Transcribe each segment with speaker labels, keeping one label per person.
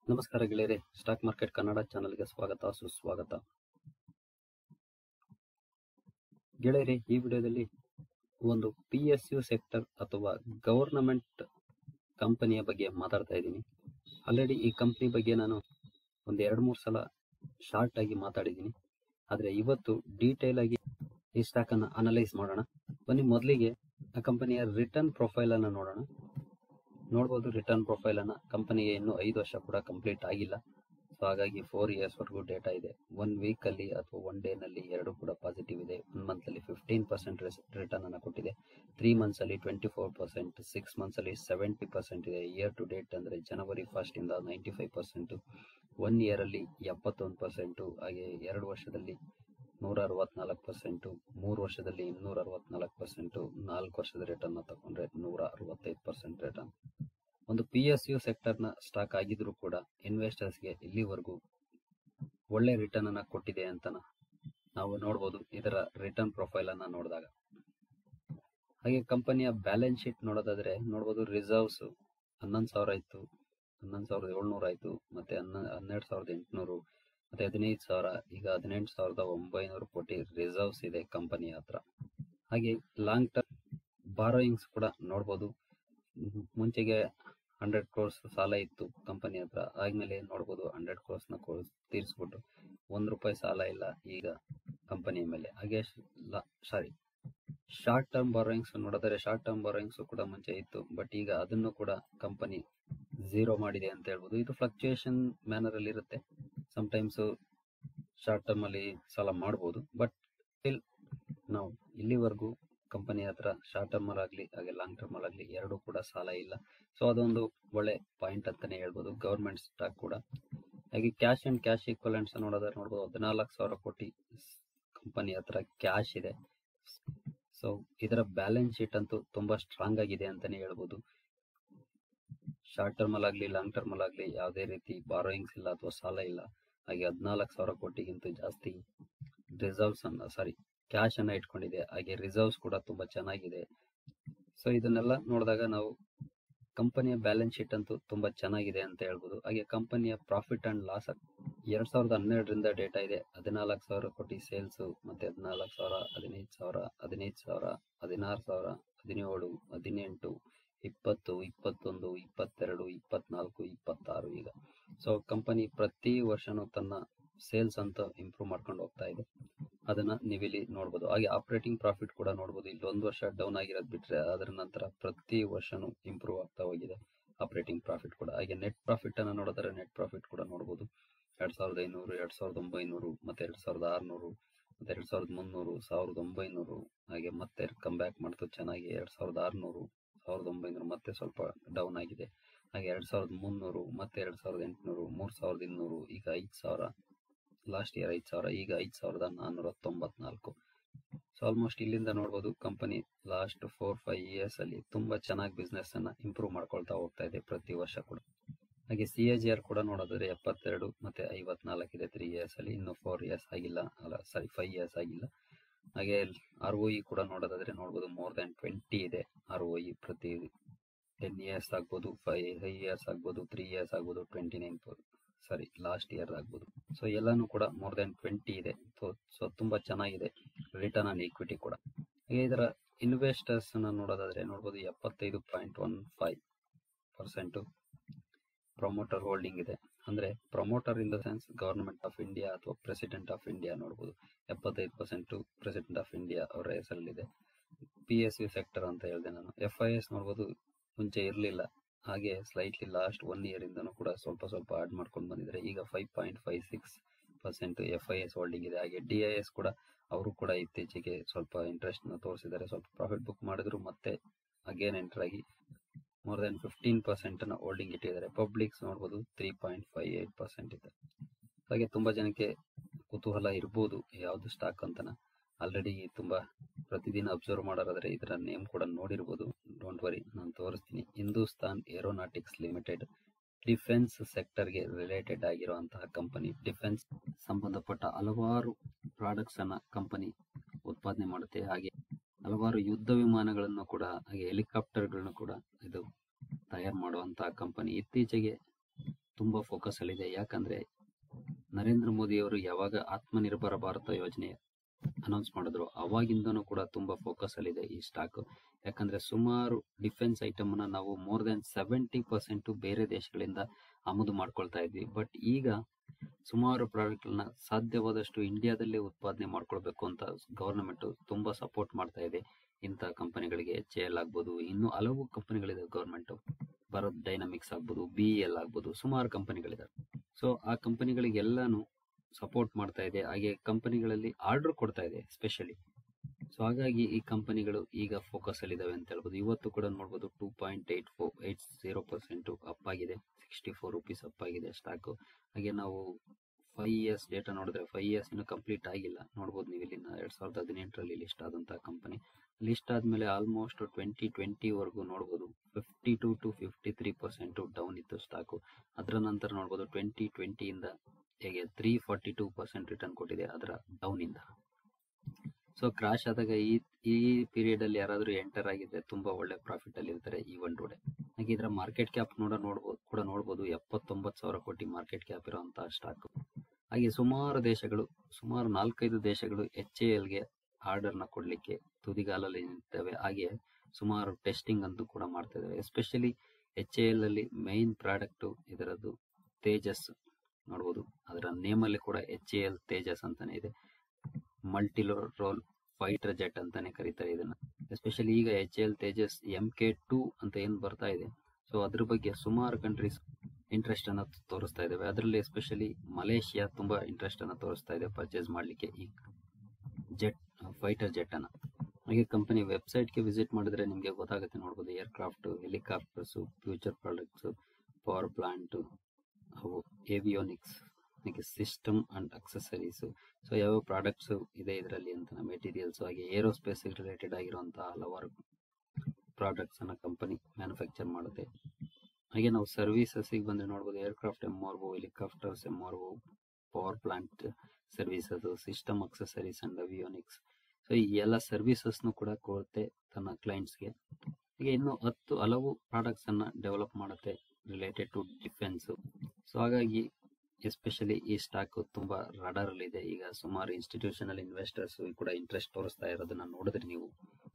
Speaker 1: ನಮಸ್ಕಾರ ಗೆಳೆಯರೆ stock market Kannada ಚಾನಲ್ಗೆ ಸ್ವಾಗತ ಸುಸ್ವಾಗತ ಗೆಳೆಯರೆ ಈ ವಿಡಿಯೋದಲ್ಲಿ ಒಂದು ಪಿ ಎಸ್ ಯು ಸೆಕ್ಟರ್ ಅಥವಾ ಗವರ್ನಮೆಂಟ್ ಕಂಪನಿಯ ಬಗ್ಗೆ ಮಾತಾಡ್ತಾ ಇದ್ದೀನಿ ಆಲ್ರೆಡಿ ಈ ಕಂಪನಿ ಬಗ್ಗೆ ನಾನು ಒಂದು ಎರಡು ಮೂರು ಸಲ ಶಾರ್ಟ್ ಆಗಿ ಮಾತಾಡಿದ್ದೀನಿ ಆದರೆ ಇವತ್ತು ಡೀಟೇಲ್ ಆಗಿ ಈ ಸ್ಟಾಕ್ ಅನ್ನು ಅನಲೈಸ್ ಮಾಡೋಣ ಬನ್ನಿ ಮೊದಲಿಗೆ ಆ ಕಂಪನಿಯ ರಿಟರ್ನ್ ಪ್ರೊಫೈಲ್ ಅನ್ನು ನೋಡೋಣ ನೋಡ್ಬೋದು ರಿಟರ್ನ್ ಪ್ರೊಫೈಲ್ ಅನ್ನ ಕಂಪನಿಗೆ ಇನ್ನೂ ಐದು ವರ್ಷ ಕೂಡ ಕಂಪ್ಲೀಟ್ ಆಗಿಲ್ಲ ಸೊ ಹಾಗಾಗಿ ಫೋರ್ ಇಯರ್ಸ್ ವರೆಗೂ ಡೇಟಾ ಇದೆ ಒನ್ ವೀಕ್ ಅಲ್ಲಿ ಅಥವಾ ಒನ್ ಡೇ ನಲ್ಲಿ ಎರಡು ಕೂಡ ಪಾಸಿಟಿವ್ ಇದೆ ಒನ್ ಮಂತ್ ಅಲ್ಲಿ ಫಿಫ್ಟೀನ್ ಪರ್ಸೆಂಟ್ ರಿಟರ್ನ್ ಅನ್ನ ಕೊಟ್ಟಿದೆ ತ್ರೀ ಮಂತ್ಸ್ ಅಲ್ಲಿ twenty four percent six months ಅಲ್ಲಿ ಸೆವೆಂಟಿ ಪರ್ಸೆಂಟ್ ಇದೆ ಇಯರ್ ಟು ಡೇಟ್ ಅಂದ್ರೆ ಜನವರಿ ಫಸ್ಟ್ ಇಂದ ninety five percent one year ಅಲ್ಲಿ ಎಪ್ಪತ್ತೊಂದು ಪರ್ಸೆಂಟ್ ಹಾಗೆ ಎರಡು ವರ್ಷದಲ್ಲಿ ನೂರ ಅರವತ್ನಾಲ್ಕು ಪರ್ಸೆಂಟು ಮೂರು ವರ್ಷದಲ್ಲಿ ಇನ್ನೂರ ಅರವತ್ನಾಲ್ಕು ಪರ್ಸೆಂಟು ನಾಲ್ಕು ವರ್ಷದ ರೇಟನ್ನು ತಗೊಂಡ್ರೆ ನೂರ ಅರವತ್ತೈದು ಪರ್ಸೆಂಟ್ ರೇಟನ್ ಒಂದು ಪಿ ಎಸ್ ಯು ಸೆಕ್ಟರ್ನ ಸ್ಟಾಕ್ ಆಗಿದ್ರು ಕೂಡ ಇನ್ವೆಸ್ಟರ್ಸ್ಗೆ ಇಲ್ಲಿವರೆಗೂ ಒಳ್ಳೆ ರಿಟರ್ನ್ ಅನ್ನ ಕೊಟ್ಟಿದೆ ಅಂತ ನಾವು ನೋಡ್ಬೋದು ಇದರ ರಿಟರ್ನ್ ಪ್ರೊಫೈಲ್ ಅನ್ನ ನೋಡಿದಾಗ ಹಾಗೆ ಕಂಪನಿಯ ಬ್ಯಾಲೆನ್ಸ್ ಶೀಟ್ ನೋಡೋದಾದ್ರೆ ನೋಡ್ಬೋದು ರಿಸರ್ವ್ಸ್ ಹನ್ನೊಂದು ಸಾವಿರ ಇತ್ತು ಹನ್ನೊಂದು ಸಾವಿರದ ಏಳ್ನೂರ ಆಯ್ತು ಮತ್ತೆ ಹನ್ನ ಹನ್ನೆರಡು ಸಾವಿರದ ಎಂಟುನೂರು ಮತ್ತೆ ಹದಿನೈದು ಸಾವಿರ ಈಗ ಹದಿನೆಂಟು ಸಾವಿರದ ಒಂಬೈನೂರು ಕೋಟಿ ರಿಸರ್ವ್ಸ್ ಇದೆ ಕಂಪನಿ ಹತ್ರ ಹಾಗೆ ಲಾಂಗ್ ಟರ್ಮ್ ಬಾರೋಯಿಂಗ್ಸ್ ಕೂಡ ನೋಡ್ಬೋದು ಮ್, ಮುಂಚೆಗೆ ಹಂಡ್ರೆಡ್ ಕ್ರೋರ್ಸ್ ಸಾಲ ಇತ್ತು ಕಂಪನಿ ಹತ್ರ ಆದ್ಮೇಲೆ ನೋಡ್ಬೋದು ಹಂಡ್ರೆಡ್ ಕ್ರೋರ್ಸ್ ನ ತೀರಿಸ್ಬಿಟ್ಟು ಒಂದ್ ರೂಪಾಯಿ ಸಾಲ ಇಲ್ಲ ಈಗ ಕಂಪನಿಯ ಮೇಲೆ ಹಾಗೆ ಸಾರಿ ಶಾರ್ಟ್ ಟರ್ಮ್ ಬಾರೋಯಿಂಗ್ಸ್ ನೋಡಿದರೆ ಶಾರ್ಟ್ ಟರ್ಮ್ ಬಾರೋಯಿಂಗ್ಸ್ ಕೂಡ ಮುಂಚೆ ಇತ್ತು ಬಟ್ ಈಗ ಅದನ್ನು ಕೂಡ ಕಂಪನಿ ಝೀರೋ ಮಾಡಿದೆ ಅಂತ ಹೇಳ್ಬೋದು ಇದು ಫ್ಲಕ್ಚುಯೇಷನ್ ಮ್ಯಾನರ್ ಅಲ್ಲಿ ಇರುತ್ತೆ ಟೈಮ್ಸ್ ಶಾರ್ಟ್ ಟರ್ಮ್ ಅಲ್ಲಿ ಸಾಲ ಮಾಡ್ಬೋದು ಬಟ್ ಸ್ಟಿಲ್ ನಾವು ಇಲ್ಲಿವರೆಗೂ ಕಂಪನಿ ಹತ್ರ ಶಾರ್ಟ್ ಟರ್ಮ್ ಆಗಲಿ ಹಾಗೆ ಲಾಂಗ್ ಟರ್ಮ್ ಆಗಲಿ ಎರಡೂ ಕೂಡ ಸಾಲ ಇಲ್ಲ ಸೊ ಅದೊಂದು ಒಳ್ಳೆ ಪಾಯಿಂಟ್ ಅಂತಾನೆ ಹೇಳ್ಬೋದು ಗವರ್ಮೆಂಟ್ ಸ್ಟಾಕ್ ಕೂಡ ಹಾಗೆ ಕ್ಯಾಶ್ ಅಂಡ್ ಕ್ಯಾಶ್ ಈಕ್ವಲೆಂಟ್ಸ್ ನೋಡೋದಾದ್ರೆ ನೋಡ್ಬೋದು ಹದಿನಾಲ್ಕು ಸಾವಿರ ಕೋಟಿ ಕಂಪನಿ ಹತ್ರ ಕ್ಯಾಶ್ ಇದೆ ಸೊ ಇದರ ಬ್ಯಾಲೆನ್ಸ್ ಶೀಟ್ ಅಂತೂ ತುಂಬಾ ಸ್ಟ್ರಾಂಗ್ ಆಗಿದೆ ಅಂತಾನೆ ಹೇಳ್ಬೋದು ಶಾರ್ಟ್ ಟರ್ಮ್ ಅಲ್ಲಾಗ್ಲಿ ಲಾಂಗ್ ಟರ್ಮ್ ಅಲ್ಲಾಗ್ಲಿ ಯಾವುದೇ ರೀತಿ ಬಾರೋಯಿಂಗ್ಸ್ ಇಲ್ಲ ಅಥವಾ ಸಾಲ ಇಲ್ಲ ಹಾಗೆ ಹದಿನಾಲ್ಕು ಸಾವಿರ ಕೋಟಿಗಿಂತ ಜಾಸ್ತಿ ರಿಸರ್ವ್ಸ್ ಅನ್ನ ಸಾರಿ ಕ್ಯಾಶ್ ಅನ್ನ ಇಟ್ಕೊಂಡಿದೆ ಹಾಗೆ ರಿಸರ್ವ್ಸ್ ಕೂಡ ತುಂಬಾ ಚೆನ್ನಾಗಿದೆ ಸೊ ಇದನ್ನೆಲ್ಲ ನೋಡಿದಾಗ ನಾವು ಕಂಪನಿಯ ಬ್ಯಾಲೆನ್ಸ್ ಶೀಟ್ ಅಂತೂ ತುಂಬಾ ಚೆನ್ನಾಗಿದೆ ಅಂತ ಹೇಳ್ಬೋದು ಹಾಗೆ ಕಂಪನಿಯ ಪ್ರಾಫಿಟ್ ಅಂಡ್ ಲಾಸ್ ಎರಡ್ ಸಾವಿರದ ಹನ್ನೆರಡರಿಂದ ಡೇಟಾ ಇದೆ ಹದಿನಾಲ್ಕು ಸಾವಿರ ಕೋಟಿ ಸೇಲ್ಸ್ ಮತ್ತೆ ಹದಿನಾಲ್ಕು ಸಾವಿರ ಹದಿನೈದು ಸಾವಿರ ಹದಿನೈದು ಸಾವಿರ ಹದಿನಾರು ಸಾವಿರ ಹದಿನೇಳು ಹದಿನೆಂಟು ಇಪ್ಪತ್ತು ಇಪ್ಪತ್ತೊಂದು ಇಪ್ಪತ್ತೆರಡು ಇಪ್ಪತ್ನಾಲ್ಕು ಇಪ್ಪತ್ತಾರು ಈಗ ಸೊ ಕಂಪನಿ ಪ್ರತಿ ವರ್ಷನೂ ತನ್ನ ಸೇಲ್ಸ್ ಅಂತ ಇಂಪ್ರೂವ್ ಮಾಡ್ಕೊಂಡು ಹೋಗ್ತಾ ಇದೆ ಅದನ್ನ ನೀವಿಲ್ಲಿ ನೋಡ್ಬೋದು ಹಾಗೆ ಆಪರೇಟಿಂಗ್ ಪ್ರಾಫಿಟ್ ಕೂಡ ನೋಡ್ಬೋದು ಇಲ್ಲಿ ಒಂದು ವರ್ಷ ಡೌನ್ ಆಗಿರೋದು ಬಿಟ್ರೆ ಅದರ ನಂತರ ಪ್ರತಿ ವರ್ಷನೂ ಇಂಪ್ರೂವ್ ಆಗ್ತಾ ಹೋಗಿದೆ ಆಪರೇಟಿಂಗ್ ಪ್ರಾಫಿಟ್ ಕೂಡ ಹಾಗೆ ನೆಟ್ ಪ್ರಾಫಿಟ್ ಅನ್ನ ನೋಡಿದ್ರೆ ನೆಟ್ ಪ್ರಾಫಿಟ್ ಕೂಡ ನೋಡ್ಬೋದು ಎರಡ್ ಸಾವಿರದ ಐನೂರು ಎರಡ್ ಸಾವಿರದ ಒಂಬೈನೂರು ಮತ್ತೆ ಎರಡ್ ಸಾವಿರದ ಆರ್ನೂರು ಮತ್ತೆ ಎರಡ್ ಸಾವಿರದ ಮುನ್ನೂರು ಸಾವಿರದ ಒಂಬೈನೂರು ಹಾಗೆ ಮತ್ತೆ ಕಮ್ ಬ್ಯಾಕ್ ಮಾಡ್ತು ಚೆನ್ನಾಗಿ ಎರಡ್ ಸಾವಿರದ ಆರ್ನೂರು ಸಾವಿರದ ಒಂಬೈನೂರು ಮತ್ತೆ ಸ್ವಲ್ಪ ಡೌನ್ ಆಗಿದೆ ಹಾಗೆ ಎರಡ್ ಸಾವಿರದ ಮುನ್ನೂರು ಮತ್ತೆ ಎರಡ್ ಸಾವಿರದ ಎಂಟುನೂರು ಮೂರ್ ಸಾವಿರದ ಇನ್ನೂರು ಈಗ ಐದ್ ಸಾವಿರ ಲಾಸ್ಟ್ ಇಯರ್ ಐದ್ ಸಾವಿರ ಈಗ ಐದ್ ಸಾವಿರದ ನಾನ್ನೂರ ತೊಂಬತ್ನಾಲ್ಕು ಸೊ ಆಲ್ಮೋಸ್ಟ್ ಇಲ್ಲಿಂದ ನೋಡ್ಬೋದು company last four five years ಅಲ್ಲಿ ತುಂಬಾ ಚೆನ್ನಾಗಿ ಬಿಸ್ನೆಸ್ ಅನ್ನ ಇಂಪ್ರೂವ್ ಮಾಡ್ಕೊಳ್ತಾ ಹೋಗ್ತಾ ಇದೆ ಪ್ರತಿ ವರ್ಷ ಕೂಡ ಹಾಗೆ ಸಿ ಎ ಜಿ ಆರ್ ಕೂಡ ನೋಡೋದಾದ್ರೆ ಎಪ್ಪತ್ತೆರಡು ಮತ್ತೆ ಐವತ್ನಾಲ್ಕು ಇದೆ ತ್ರೀ ಇಯರ್ಸ್ ಅಲ್ಲಿ ಇನ್ನು ಫೋರ್ ಇಯರ್ಸ್ ಆಗಿಲ್ಲ ಅಲ್ಲ ಸಾರಿ ಫೈವ್ ಇಯರ್ಸ್ ಆಗಿಲ್ಲ ಹಾಗೆ ಆರ್ ಒ ಇ ಕೂಡ ನೋಡೋದಾದ್ರೆ ನೋಡ್ಬೋದು ಮೋರ್ ದನ್ ಟ್ವೆಂಟಿ ಇದೆ ಆರ್ ಒ ಇ ಪ್ರತಿ ಟೆನ್ ಇಯರ್ಸ್ ಆಗ್ಬೋದು ಫೈವ್ ಫೈವ್ ಇಯರ್ಸ್ ಆಗ್ಬೋದು ತ್ರೀ ಇಯರ್ಸ್ ಆಗ್ಬೋದು twenty nine sorry last year ಆಗ್ಬೋದು ಸೊ ಎಲ್ಲಾನು ಕೂಡ ಮೋರ್ ದನ್ ಟ್ವೆಂಟಿ ಇದೆ ಸೊ ಸೊ ತುಂಬಾ ಚೆನ್ನಾಗಿದೆ ರಿಟರ್ನ್ ಆನ್ ಈಕ್ವಿಟಿ ಕೂಡ ಹಾಗೆ ಇದರ ಇನ್ವೆಸ್ಟರ್ಸ್ ಅನ್ನ ನೋಡೋದಾದ್ರೆ ನೋಡ್ಬೋದು ಎಪ್ಪತ್ತೈದು point one five percent promoter holding ಇದೆ ಅಂದ್ರೆ promoter in the sense government of India or president of India ನೋಡ್ಬೋದು ಎಪ್ಪತ್ತೈದು ಪರ್ಸೆಂಟ್ ಪ್ರೆಸಿಡೆಂಟ್ ಆಫ್ ಇಂಡಿಯಾ ಅವರ ಹೆಸರಲ್ಲಿದೆ ಪಿ ಎಸ್ ಯು ಸೆಕ್ಟರ್ ಅಂತ ಹೇಳಿದೆ ನಾನು ಎಫ್ ಐ ಎಸ್ ನೋಡ್ಬೋದು ಮುಂಚೆ ಇರಲಿಲ್ಲ ಹಾಗೆ ಸ್ಲೈಟ್ಲಿ ಲಾಸ್ಟ್ ಒನ್ ಇಯರ್ ಇಂದನೂ ಕೂಡ ಸ್ವಲ್ಪ ಸ್ವಲ್ಪ ಆಡ್ ಮಾಡ್ಕೊಂಡು ಬಂದಿದ್ದಾರೆ ಈಗ five point five six percent F I S holding ಇದೆ ಹಾಗೆ ಡಿ ಐ ಎಸ್ ಕೂಡ ಅವರು ಕೂಡ ಇತ್ತೀಚೆಗೆ ಸ್ವಲ್ಪ ಇಂಟ್ರೆಸ್ಟ್ ನ ತೋರಿಸಿದ್ದಾರೆ ಸ್ವಲ್ಪ ಪ್ರಾಫಿಟ್ ಬುಕ್ ಮಾಡಿದ್ರು ಮತ್ತೆ ಅಗೇನ್ ಎಂಟರ್ ಆಗಿ ಮೋರ್ ದನ್ ಫಿಫ್ಟೀನ್ ಪರ್ಸೆಂಟ್ ನ ಹೋಲ್ಡಿಂಗ್ ಇಟ್ಟಿದ್ದಾರೆ ಪಬ್ಲಿಕ್ಸ್ ನೋಡಬಹುದು three point five eight percent ಇದೆ ಹಾಗೆ ತುಂಬಾ ಜನಕ್ಕೆ ಕುತೂಹಲ ಇರ್ಬೋದು ಯಾವ್ದು ಸ್ಟಾಕ್ ಅಂತನ ಆಲ್ರೆಡಿ ತುಂಬಾ ಪ್ರತಿದಿನ ಅಬ್ಸರ್ವ್ ಮಾಡೋದಾದ್ರೆ ಇದರ ನೇಮ್ ಕೂಡ ನೋಡಿರ್ಬೋದು ಡೋಂಟ್ ವರಿ ನಾನು ತೋರಿಸ್ತೀನಿ ಹಿಂದೂಸ್ತಾನ್ ಏರೋನಾಟಿಕ್ಸ್ ಲಿಮಿಟೆಡ್ ಡಿಫೆನ್ಸ್ ಸೆಕ್ಟರ್ಗೆ ರಿಲೇಟೆಡ್ ಆಗಿರುವಂತಹ ಕಂಪನಿ ಡಿಫೆನ್ಸ್ ಸಂಬಂಧಪಟ್ಟ ಹಲವಾರು ಪ್ರಾಡಕ್ಟ್ಸ್ ಅನ್ನ ಕಂಪನಿ ಉತ್ಪಾದನೆ ಮಾಡುತ್ತೆ ಹಾಗೆ ಹಲವಾರು ಯುದ್ಧ ವಿಮಾನಗಳನ್ನು ಕೂಡ ಹಾಗೆ ಹೆಲಿಕಾಪ್ಟರ್ಗಳನ್ನು ಕೂಡ ಇದು ತಯಾರು ಮಾಡುವಂತಹ ಕಂಪನಿ ಇತ್ತೀಚೆಗೆ ತುಂಬಾ ಫೋಕಸ್ ಅಲ್ಲಿದೆ ಯಾಕಂದ್ರೆ ನರೇಂದ್ರ ಮೋದಿ ಅವರು ಯಾವಾಗ ಆತ್ಮನಿರ್ಭರ ಭಾರತ ಯೋಜನೆ ಅನೌನ್ಸ್ ಮಾಡಿದ್ರು ಅವಾಗಿಂದನೂ ಕೂಡ ತುಂಬಾ ಫೋಕಸ್ ಅಲ್ಲಿದೆ ಈ ಸ್ಟಾಕ್ ಯಾಕಂದ್ರೆ ಸುಮಾರು ಡಿಫೆನ್ಸ್ ಐಟಮ್ ಅನ್ನ ನಾವು ಮೋರ್ ದೆನ್ ಸೆವೆಂಟಿ ಪರ್ಸೆಂಟ್ ಬೇರೆ ದೇಶಗಳಿಂದ ಆಮದು ಮಾಡ್ಕೊಳ್ತಾ ಇದ್ವಿ ಬಟ್ ಈಗ ಸುಮಾರು ಪ್ರಾಡಕ್ಟ್ಗಳನ್ನ ಸಾಧ್ಯವಾದಷ್ಟು ಇಂಡಿಯಾದಲ್ಲೇ ಉತ್ಪಾದನೆ ಮಾಡ್ಕೊಳ್ಬೇಕು ಅಂತ ಗವರ್ನಮೆಂಟ್ ತುಂಬಾ ಸಪೋರ್ಟ್ ಮಾಡ್ತಾ ಇದೆ ಇಂಥ ಕಂಪನಿಗಳಿಗೆ ಎಚ್ ಎಲ್ ಆಗ್ಬೋದು ಇನ್ನು ಹಲವು ಕಂಪನಿಗಳಿದೆ ಗವರ್ಮೆಂಟ್ ಭಾರತ್ ಡೈನಾಮಿಕ್ಸ್ ಆಗ್ಬೋದು ಬಿ ಎಲ್ ಆಗ್ಬೋದು ಸುಮಾರು ಕಂಪನಿಗಳಿದಾವೆ ಸೊ ಆ ಕಂಪನಿಗಳಿಗೆಲ್ಲಾನು ಸಪೋರ್ಟ್ ಮಾಡ್ತಾ ಇದೆ ಹಾಗೆ ಕಂಪನಿಗಳಲ್ಲಿ ಆರ್ಡರ್ ಕೊಡ್ತಾ ಇದೆ ಸ್ಪೆಷಲಿ ಸೊ ಹಾಗಾಗಿ ಈ ಕಂಪನಿಗಳು ಈಗ ಫೋಕಸ್ ಅಲ್ಲಿ ಇದಾವೆ ಅಂತ ಹೇಳ್ಬೋದು ಇವತ್ತು ಕೂಡ ನೋಡ್ಬೋದು two point eight four eight zero percent up ಆಗಿದೆ ಸಿಕ್ಸ್ಟಿ ಫೋರ್ ರುಪೀಸ್ ಅಪ್ ಆಗಿದೆ ಸ್ಟಾಕ್ ಹಾಗೆ ನಾವು ಫೈವ್ ಇಯರ್ಸ್ ಡೇಟಾ ನೋಡಿದ್ರೆ ಫೈವ್ ಇಯರ್ಸ್ ಇನ್ನು ಕಂಪ್ಲೀಟ್ ಆಗಿಲ್ಲ ನೋಡ್ಬೋದು ನೀವು ಇಲ್ಲಿನ ಎರಡ್ ಸಾವಿರದ ಹದಿನೆಂಟರಲ್ಲಿ ಲಿಸ್ಟ್ ಆದಂತಹ ಕಂಪನಿ ಲಿಸ್ಟ್ ಆದ್ಮೇಲೆ ಆಲ್ಮೋಸ್ಟ್ ಟ್ವೆಂಟಿ ಟ್ವೆಂಟಿ ವರೆಗೂ ನೋಡ್ಬೋದು fifty two two fifty three percent down ಇತ್ತು ಸ್ಟಾಕು ಅದರ ನಂತರ ನೋಡ್ಬೋದು ಟ್ವೆಂಟಿ ಟ್ವೆಂಟಿಯಿಂದ ಹೇಗೆ three forty two percent return ಕೊಟ್ಟಿದೆ ಅದರ ಡೌನ್ ಇಂದ ಸೊ ಕ್ರಾಶ್ ಆದಾಗ ಈ ಈ ಪೀರಿಯಡ್ ಅಲ್ಲಿ ಯಾರಾದ್ರೂ ಎಂಟರ್ ಆಗಿದ್ರೆ ತುಂಬಾ ಒಳ್ಳೆ ಪ್ರಾಫಿಟ್ ಅಲ್ಲಿ ಇರ್ತಾರೆ ಈ ಒನ್ ಟುಡೇ ಹಾಗೆ ಇದರ ಮಾರ್ಕೆಟ್ ಕ್ಯಾಪ್ ನೋಡ ನೋಡ್ಬೋದು ಕೂಡ ನೋಡ್ಬೋದು ಎಪ್ಪತ್ತೊಂಬತ್ತು ಸಾವಿರ ಕೋಟಿ ಮಾರ್ಕೆಟ್ ಕ್ಯಾಪ್ ಇರುವಂತಹ ಸ್ಟಾಕ್ ಹಾಗೆ ಸುಮಾರು ದೇಶಗಳು ಸುಮಾರು ನಾಲ್ಕೈದು ದೇಶಗಳು ಎಚ್ ಎ ಎಲ್ಗೆ ಆರ್ಡರ್ನ ಕೊಡ್ಲಿಕ್ಕೆ ತುದಿಗಾಲಲ್ಲಿ ನಿಂತಿದ್ದಾವೆ ಹಾಗೆ ಸುಮಾರು ಟೆಸ್ಟಿಂಗ್ ಅಂತೂ ಕೂಡ ಮಾಡ್ತಾ ಇದಾವೆ ಎಸ್ಪೆಷಲಿ ಎಚ್ ಎ ಎಲ್ ಅಲ್ಲಿ ಮೈನ್ ಪ್ರಾಡಕ್ಟ್ ಇದರದ್ದು ತೇಜಸ್ ನೋಡ್ಬೋದು ಅದರ ನೇಮ್ ಅಲ್ಲಿ ಕೂಡ ಎಚ್ ಎ ಎಲ್ ತೇಜಸ್ ಅಂತಾನೆ ಇದೆ ಮಲ್ಟಿ ರೋಲ್ ಫೈಟರ್ ಜೆಟ್ ಅಂತಾನೆ ಕರೀತಾರೆ ಇದನ್ನ ಎಸ್ಪೆಷಲಿ ಈಗ H L Tejas M K two ಅಂತ ಏನ್ ಬರ್ತಾ ಇದೆ ಸೊ ಅದ್ರ ಬಗ್ಗೆ ಸುಮಾರು ಕಂಟ್ರೀಸ್ ಇಂಟ್ರೆಸ್ಟ್ ಅನ್ನ ತೋರಿಸ್ತಾ ಇದಾವೆ ಅದರಲ್ಲಿ ಎಸ್ಪೆಷಲಿ ಮಲೇಷಿಯಾ ತುಂಬಾ ಇಂಟ್ರೆಸ್ಟ್ ಅನ್ನ ತೋರಿಸ್ತಾ ಇದೆ ಪರ್ಚೇಸ್ ಮಾಡ್ಲಿಕ್ಕೆ ಈ ಜೆಟ್ ಫೈಟರ್ ಜೆಟ್ ಅನ್ನ ಹಾಗೆ ಕಂಪನಿ ವೆಬ್ಸೈಟ್ ಗೆ ವಿಸಿಟ್ ಮಾಡಿದ್ರೆ ನಿಮಗೆ ಗೊತ್ತಾಗುತ್ತೆ ನೋಡ್ಬೋದು aircraft helicopters future products power plant ಅವು ಏವಿಯೋನಿಕ್ಸ್ ಹಾಗೆ ಸಿಸ್ಟಮ್ ಅಂಡ್ ಅಕ್ಸೆಸರೀಸ್ ಸೊ ಯಾವ ಪ್ರಾಡಕ್ಟ್ಸ್ ಇದೆ ಇದರಲ್ಲಿ ಅಂತ ಮೆಟೀರಿಯಲ್ಸ್ ಹಾಗೆ ಏರೋಸ್ಪೇಸ್ ರಿಲೇಟೆಡ್ ಆಗಿರುವಂತಹ ಹಲವಾರು ಪ್ರಾಡಕ್ಟ್ಸ್ ಅನ್ನ ಕಂಪನಿ ಮ್ಯಾನುಫ್ಯಾಕ್ಚರ್ ಮಾಡುತ್ತೆ ಹಾಗೆ ನಾವು ಸರ್ವಿಸಸ್ ಬಂದ್ರೆ ನೋಡ್ಬೋದು aircraft M R helicopters M R power plant services system accessories and avionics so ಈ ಎಲ್ಲ ಸರ್ವಿಸಸ್ನು ಕೂಡ ಕೊಡುತ್ತೆ ತನ್ನ ಕ್ಲೈಂಟ್ಸ್ಗೆ ಹೀಗೆ ಇನ್ನು ಹತ್ತು ಹಲವು ಪ್ರಾಡಕ್ಟ್ಸ್ ಅನ್ನ ಡೆವಲಪ್ ಮಾಡುತ್ತೆ ರಿಲೇಟೆಡ್ ಟು ಡಿಫೆನ್ಸ್ ಸೊ ಹಾಗಾಗಿ ಎಸ್ಪೆಷಲಿ ಈ ಸ್ಟಾಕ್ ತುಂಬಾ ರಡರ್ ಅಲ್ಲಿ ಇದೆ ಈಗ ಸುಮಾರು ಇನ್ಸ್ಟಿಟ್ಯೂಷನಲ್ ಇನ್ವೆಸ್ಟರ್ಸ್ ಕೂಡ ಇಂಟ್ರೆಸ್ಟ್ ತೋರಿಸ್ತಾ ಇರೋದನ್ನ ನೋಡಿದ್ರೆ ನೀವು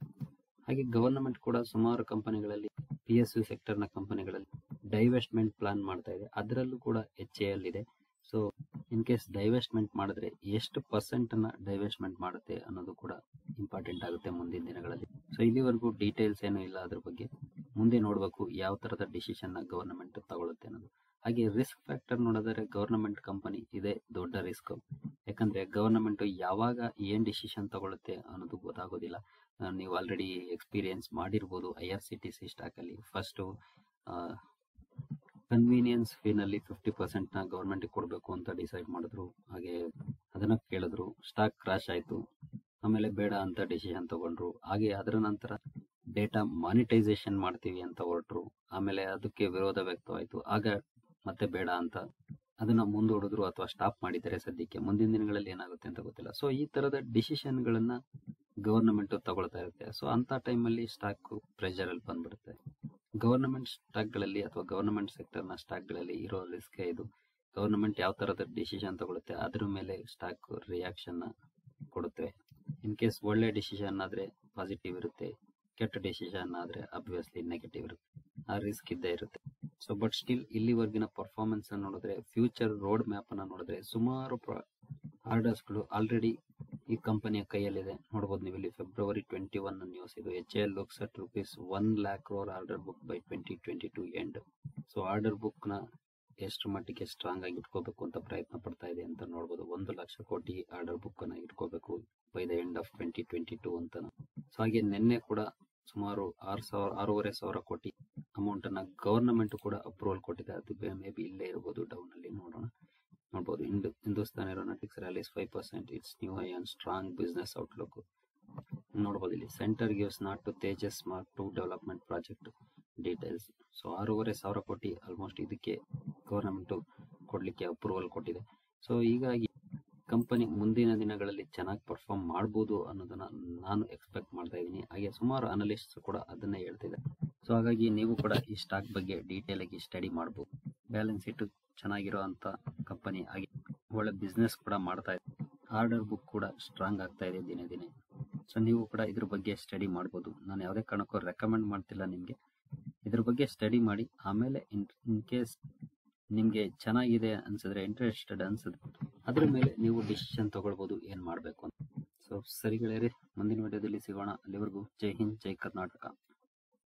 Speaker 1: ಹಾಗೆ ಗವರ್ನಮೆಂಟ್ ಕೂಡ ಸುಮಾರು ಕಂಪನಿಗಳಲ್ಲಿ ಪಿ ಎಸ್ ಯು ಸೆಕ್ಟರ್ ನ ಕಂಪನಿಗಳಲ್ಲಿ ಡೈವೆಸ್ಟ್ಮೆಂಟ್ ಪ್ಲಾನ್ ಮಾಡ್ತಾ ಇದೆ ಅದರಲ್ಲೂ ಕೂಡ ಎಚ್ ಎ ಎಲ್ ಇದೆ ಸೊ ಇನ್ ಕೇಸ್ ಡೈವೆಸ್ಟ್ಮೆಂಟ್ ಮಾಡಿದ್ರೆ ಎಷ್ಟು ಪರ್ಸೆಂಟ್ ಅನ್ನ ಡೈವೆಸ್ಟ್ಮೆಂಟ್ ಮಾಡುತ್ತೆ ಅನ್ನೋದು ಕೂಡ ಇಂಪಾರ್ಟೆಂಟ್ ಆಗುತ್ತೆ ಮುಂದಿನ ದಿನಗಳಲ್ಲಿ ಸೊ ಇಲ್ಲಿವರೆಗೂ ಡೀಟೇಲ್ಸ್ ಏನು ಇಲ್ಲ ಅದ್ರ ಬಗ್ಗೆ ಮುಂದೆ ನೋಡಬೇಕು ಯಾವ ತರದ ಡಿಸಿಷನ್ ನ ಗವರ್ನಮೆಂಟ್ ತಗೊಳುತ್ತೆ ಅನ್ನೋದು ಹಾಗೆ ರಿಸ್ಕ್ ಫ್ಯಾಕ್ಟರ್ ನೋಡಿದ್ರೆ ಗವರ್ನಮೆಂಟ್ ಕಂಪನಿ ಇದೆ ದೊಡ್ಡ ರಿಸ್ಕ್ ಯಾಕಂದ್ರೆ ಗವರ್ನಮೆಂಟ್ ಯಾವಾಗ ಏನ್ ಡಿಸಿಷನ್ ತಗೊಳುತ್ತೆ ಅನ್ನೋದು ಗೊತ್ತಾಗೋದಿಲ್ಲ ಆ, ನೀವು ಆಲ್ರೆಡಿ ಎಕ್ಸ್ಪೀರಿಯನ್ಸ್ ಮಾಡಿರ್ಬೋದು I R C T C stock ಅಲ್ಲಿ ಫಸ್ಟ್ ಕನ್ವೀನಿಯನ್ಸ್ ಫೀನಲ್ಲಿ ಫಿಫ್ಟಿ ಪರ್ಸೆಂಟ್ ನ ಗವರ್ಮೆಂಟ್ ಕೊಡಬೇಕು ಅಂತ ಡಿಸೈಡ್ ಮಾಡಿದ್ರು ಹಾಗೆ ಅದನ್ನ ಕೇಳಿದ್ರು ಸ್ಟಾಕ್ ಕ್ರಾಶ್ ಆಯ್ತು ಆಮೇಲೆ ಬೇಡ ಅಂತ ಡಿಸಿಷನ್ ತಗೊಂಡ್ರು ಹಾಗೆ ಅದರ ನಂತರ ಡೇಟಾ ಮಾನಿಟೈಸೇಷನ್ ಮಾಡ್ತೀವಿ ಅಂತ ಹೊರಟ್ರು ಆಮೇಲೆ ಅದಕ್ಕೆ ವಿರೋಧ ವ್ಯಕ್ತವಾಯ್ತು ಆಗ ಮತ್ತೆ ಬೇಡ ಅಂತ ಅದನ್ನ ಮುಂದೂಡಿದ್ರು ಅಥವಾ ಸ್ಟಾಪ್ ಮಾಡಿದ್ದಾರೆ ಸದ್ಯಕ್ಕೆ ಮುಂದಿನ ದಿನಗಳಲ್ಲಿ ಏನಾಗುತ್ತೆ ಅಂತ ಗೊತ್ತಿಲ್ಲ ಸೊ ಈ ತರದ ಡಿಸಿಷನ್ ಗಳನ್ನ ಗವರ್ನಮೆಂಟ್ ತಗೊಳ್ತಾ ಇರುತ್ತೆ ಸೊ ಅಂತ ಟೈಮಲ್ಲಿ ಸ್ಟಾಕ್ ಪ್ರೆಷರ್ ಅಲ್ಲಿ ಬಂದ್ಬಿಡುತ್ತೆ ಗವರ್ನಮೆಂಟ್ ಸ್ಟಾಕ್ ಗಳಲ್ಲಿ ಅಥವಾ ಗವರ್ನಮೆಂಟ್ ಸೆಕ್ಟರ್ ನ ಸ್ಟಾಕ್ ಗಳಲ್ಲಿ ಇರೋ ರಿಸ್ಕ್ ಇದು ಗವರ್ನಮೆಂಟ್ ಯಾವ ತರದ ಡಿಸಿಷನ್ ತಗೊಳುತ್ತೆ ಅದ್ರ ಮೇಲೆ ಸ್ಟಾಕ್ ರಿಯಾಕ್ಷನ್ ಕೊಡುತ್ತವೆ ಇನ್ ಕೇಸ್ ಒಳ್ಳೆ ಡಿಸಿಷನ್ ಆದ್ರೆ ಪಾಸಿಟಿವ್ ಇರುತ್ತೆ ಕೆಟ್ಟ ಡಿಸಿಷನ್ ಆದ್ರೆ ಅಬ್ವಿಯಸ್ಲಿ ನೆಗೆಟಿವ್ ಇರುತ್ತೆ ಆ ರಿಸ್ಕ್ ಇದ್ದೇ ಇರುತ್ತೆ ಸೊ ಬಟ್ ಸ್ಟಿಲ್ ಇಲ್ಲಿವರೆಗಿನ ಪರ್ಫಾರ್ಮೆನ್ಸ್ ಅನ್ನು ನೋಡಿದ್ರೆ ಫ್ಯೂಚರ್ ರೋಡ್ ಮ್ಯಾಪ್ ಅನ್ನ ನೋಡಿದ್ರೆ ಸುಮಾರು ಆರ್ಡರ್ಸ್ ಗಳು ಆಲ್ರೆಡಿ ಈ ಕಂಪನಿಯ ಕೈಯಲ್ಲಿದೆ ನೋಡಬಹುದು ನೀವು ಇಲ್ಲಿ ಫೆಬ್ರವರಿ ಟ್ವೆಂಟಿ ಒನ್ ನ್ಯೂಸ್ ಇದು H L looks at rupees one lakh crore order book by twenty twenty two end so order book ನ ಎಷ್ಟು ಮಟ್ಟಿಗೆ ಸ್ಟ್ರಾಂಗ್ ಆಗಿ ಇಟ್ಕೋಬೇಕು ಅಂತ ಪ್ರಯತ್ನ ಪಡ್ತಾ ಇದೆ ಅಂತ ನೋಡಬಹುದು ಒಂದು ಲಕ್ಷ ಕೋಟಿ ಆರ್ಡರ್ ಬುಕ್ ಅನ್ನ ಇಟ್ಕೋಬೇಕು by the end of twenty twenty two ಅಂತ ಸೊ ಹಾಗೆ ನಿನ್ನೆ ಕೂಡ ಸುಮಾರು ಆರು ಸಾವಿರ ಆರೂವರೆ ಸಾವಿರ ಕೋಟಿ ಅಮೌಂಟ್ ಅನ್ನ ಗವರ್ನಮೆಂಟ್ ಕೂಡ ಅಪ್ರೂವಲ್ ಕೊಟ್ಟಿದೆ ಅದು ಮೇ ಬಿ ಇಲ್ಲೇ ಇರಬಹುದು ಡೌನ್ ಅಲ್ಲಿ ನೋಡೋಣ ನೋಡಬಹುದು Hindu Hindustan aeronautics rallies five percent it's new high and strong business outlook ನೋಡಬಹುದು ಇಲ್ಲಿ centre gives nod to Tejas mark two development project details so ಆರೂವರೆ ಸಾವಿರ ಕೋಟಿ ಆಲ್ಮೋಸ್ಟ್ ಇದಕ್ಕೆ ಗವರ್ನಮೆಂಟ್ ಕೊಡ್ಲಿಕ್ಕೆ ಅಪ್ರೂವಲ್ ಕೊಟ್ಟಿದೆ ಸೊ ಹೀಗಾಗಿ ಕಂಪನಿ ಮುಂದಿನ ದಿನಗಳಲ್ಲಿ ಚೆನ್ನಾಗಿ ಪರ್ಫಾರ್ಮ್ ಮಾಡ್ಬೋದು ಅನ್ನೋದನ್ನ ನಾನು ಎಕ್ಸ್ಪೆಕ್ಟ್ ಮಾಡ್ತಾ ಇದ್ದೀನಿ ಹಾಗೆ ಸುಮಾರು ಅನಲಿಸ್ಟ್ ಕೂಡ ಅದನ್ನೇ ಹೇಳ್ತಿದ್ದಾರೆ ಸೊ ಹಾಗಾಗಿ ನೀವು ಕೂಡ ಈ ಸ್ಟಾಕ್ ಬಗ್ಗೆ ಡೀಟೇಲ್ ಆಗಿ ಸ್ಟಡಿ ಮಾಡಬಹುದು ಬ್ಯಾಲೆನ್ಸ್ ಶೀಟ್ ಚೆನ್ನಾಗಿರೋ ಅಂತ ಕಂಪನಿ ಆಗಿ ಒಳ್ಳೆ ಬಿಸ್ನೆಸ್ ಕೂಡ ಮಾಡ್ತಾ ಇದೆ ಆರ್ಡರ್ ಬುಕ್ ಕೂಡ ಸ್ಟ್ರಾಂಗ್ ಆಗ್ತಾ ಇದೆ ದಿನೇ ದಿನೇ ಸೊ ನೀವು ಕೂಡ ಇದ್ರ ಬಗ್ಗೆ ಸ್ಟಡಿ ಮಾಡ್ಬೋದು ನಾನು ಯಾವುದೇ ಕಾರಣಕ್ಕೂ ರೆಕಮೆಂಡ್ ಮಾಡ್ತಿಲ್ಲ ನಿಮಗೆ ಇದ್ರ ಬಗ್ಗೆ ಸ್ಟಡಿ ಮಾಡಿ ಆಮೇಲೆ ಇನ್ ಇನ್ ಕೇಸ್ ನಿಮಗೆ ಚೆನ್ನಾಗಿದೆ ಅನ್ಸಿದ್ರೆ ಇಂಟ್ರೆಸ್ಟೆಡ್ ಅನ್ಸಿದ್ರೆ ಅದ್ರ ಮೇಲೆ ನೀವು ಡಿಸಿಷನ್ ತಗೊಳ್ಬೋದು ಏನು ಮಾಡಬೇಕು ಅಂತ ಸೊ ಸರಿ ಗೆಳೆಯರೆ ಮುಂದಿನ ವಿಡಿಯೋದಲ್ಲಿ ಸಿಗೋಣ ಅಲ್ಲಿವರೆಗೂ ಜೈ ಹಿಂದ್ ಜೈ ಕರ್ನಾಟಕ